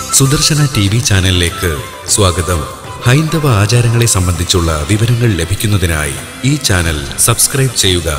Sudarshana T V ചാനലിലേക്ക് സ്വാഗതം ഹൈന്ദവ ആചാരങ്ങളെ സംബന്ധിച്ചുള്ള വിവരങ്ങൾ ലഭിക്കുന്നതിനായി ഈ ചാനൽ സബ്സ്ക്രൈബ് ചെയ്യുക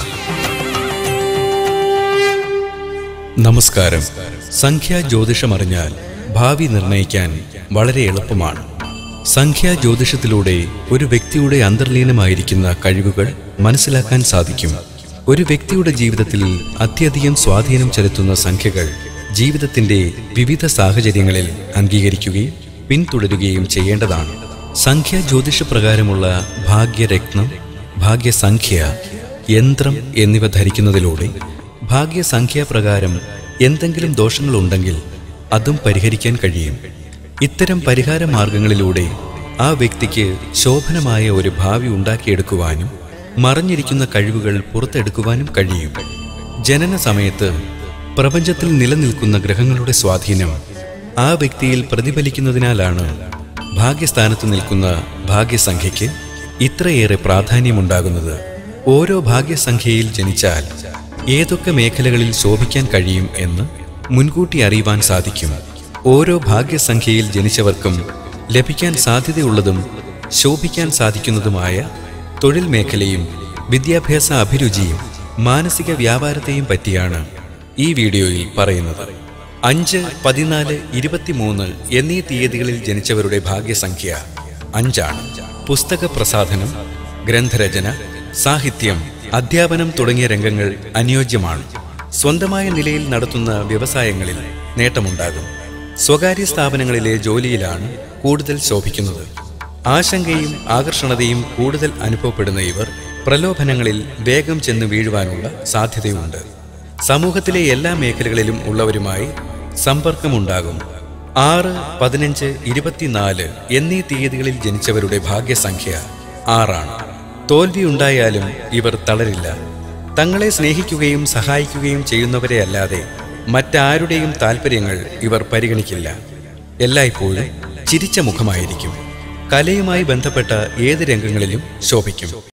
നമസ്കാരം സംഖ്യാ ജ്യോതിഷമറിഞ്ഞാൽ ഭാവി നിർണയിക്കാൻ വളരെ എളുപ്പമാണ് സംഖ്യാ ജ്യോതിഷത്തിലൂടെ ഒരു വ്യക്തിയുടെ അന്തർലീനമായിരിക്കുന്ന കഴിവുകൾ മനസ്സിലാക്കാൻ സാധിക്കും ഒരു വ്യക്തിയുടെ ജീവിതത്തിൽ അത്യധികം സ്വാധീനം ചെലുത്തുന്ന സംഖ്യകൾ ജീവിതത്തിന്റെ വിവിധ സാഹചര്യങ്ങളിൽ അംഗീകരിക്കുകയും പിന്തുടരുകയും ചെയ്യേണ്ടതാണ് സംഖ്യാ ജ്യോതിഷപ്രകാരമുള്ള ഭാഗ്യരത്നം ഭാഗ്യസംഖ്യ യന്ത്രം എന്നിവ ധരിക്കുന്നതിലൂടെ ഭാഗ്യസംഖ്യാപ്രകാരം എന്തെങ്കിലും ദോഷങ്ങളുണ്ടെങ്കിൽ അതും പരിഹരിക്കാൻ കഴിയും ഇത്തരം പരിഹാര മാർഗങ്ങളിലൂടെ ആ വ്യക്തിക്ക് ശോഭനമായ ഒരു ഭാവി ഉണ്ടാക്കിയെടുക്കുവാനും മറഞ്ഞിരിക്കുന്ന കഴിവുകൾ പുറത്തെടുക്കുവാനും കഴിയും ജനന സമയത്ത് പ്രപഞ്ചത്തിൽ നിലനിൽക്കുന്ന ഗ്രഹങ്ങളുടെ സ്വാധീനം ആ വ്യക്തിയിൽ പ്രതിഫലിക്കുന്നതിനാലാണ് ഭാഗ്യസ്ഥാനത്ത് നിൽക്കുന്ന ഭാഗ്യസംഖ്യയ്ക്ക് ഇത്രയേറെ പ്രാധാന്യമുണ്ടാകുന്നത് ഓരോ ഭാഗ്യസംഖ്യയിൽ ജനിച്ചാൽ ഏതൊക്കെ മേഖലകളിൽ ശോഭിക്കാൻ കഴിയും എന്ന് മുൻകൂട്ടി അറിയുവാൻ സാധിക്കും ഓരോ ഭാഗ്യസംഖ്യയിൽ ജനിച്ചവർക്കും ലഭിക്കാൻ സാധ്യതയുള്ളതും ശോഭിക്കാൻ സാധിക്കുന്നതുമായ തൊഴിൽ മേഖലയും വിദ്യാഭ്യാസ അഭിരുചിയും മാനസിക വ്യാപാരത്തെയും പറ്റിയാണ് ഈ വീഡിയോയിൽ പറയുന്നത് അഞ്ച് പതിനാല് ഇരുപത്തിമൂന്ന് എന്നീ തീയതികളിൽ ജനിച്ചവരുടെ ഭാഗ്യസംഖ്യ അഞ്ചാണ് പുസ്തക പ്രസാധനം ഗ്രന്ഥരചന സാഹിത്യം അധ്യാപനം തുടങ്ങിയ രംഗങ്ങൾ അനുയോജ്യമാണ് സ്വന്തമായ നിലയിൽ നടത്തുന്ന വ്യവസായങ്ങളിൽ നേട്ടമുണ്ടാകും സ്വകാര്യ സ്ഥാപനങ്ങളിലെ ജോലിയിലാണ് കൂടുതൽ ശോഭിക്കുന്നത് ആശങ്കയും ആകർഷണതയും കൂടുതൽ അനുഭവപ്പെടുന്ന ഇവർ പ്രലോഭനങ്ങളിൽ വേഗം ചെന്ന് വീഴുവാനുള്ള സാധ്യതയുണ്ട് സമൂഹത്തിലെ എല്ലാ മേഖലകളിലും ഉള്ളവരുമായി സമ്പർക്കമുണ്ടാകും ആറ് പതിനഞ്ച് ഇരുപത്തിനാല് എന്നീ തീയതികളിൽ ജനിച്ചവരുടെ ഭാഗ്യസംഖ്യ ആറാണ് തോൽവി ഉണ്ടായാലും ഇവർ തളരില്ല തങ്ങളെ സ്നേഹിക്കുകയും സഹായിക്കുകയും ചെയ്യുന്നവരെ അല്ലാതെ മറ്റാരുടെയും താല്പര്യങ്ങൾ ഇവർ പരിഗണിക്കില്ല എല്ലായ്പ്പോഴും ചിരിച്ച മുഖമായിരിക്കും കലയുമായി ബന്ധപ്പെട്ട ഏത് രംഗങ്ങളിലും ശോഭിക്കും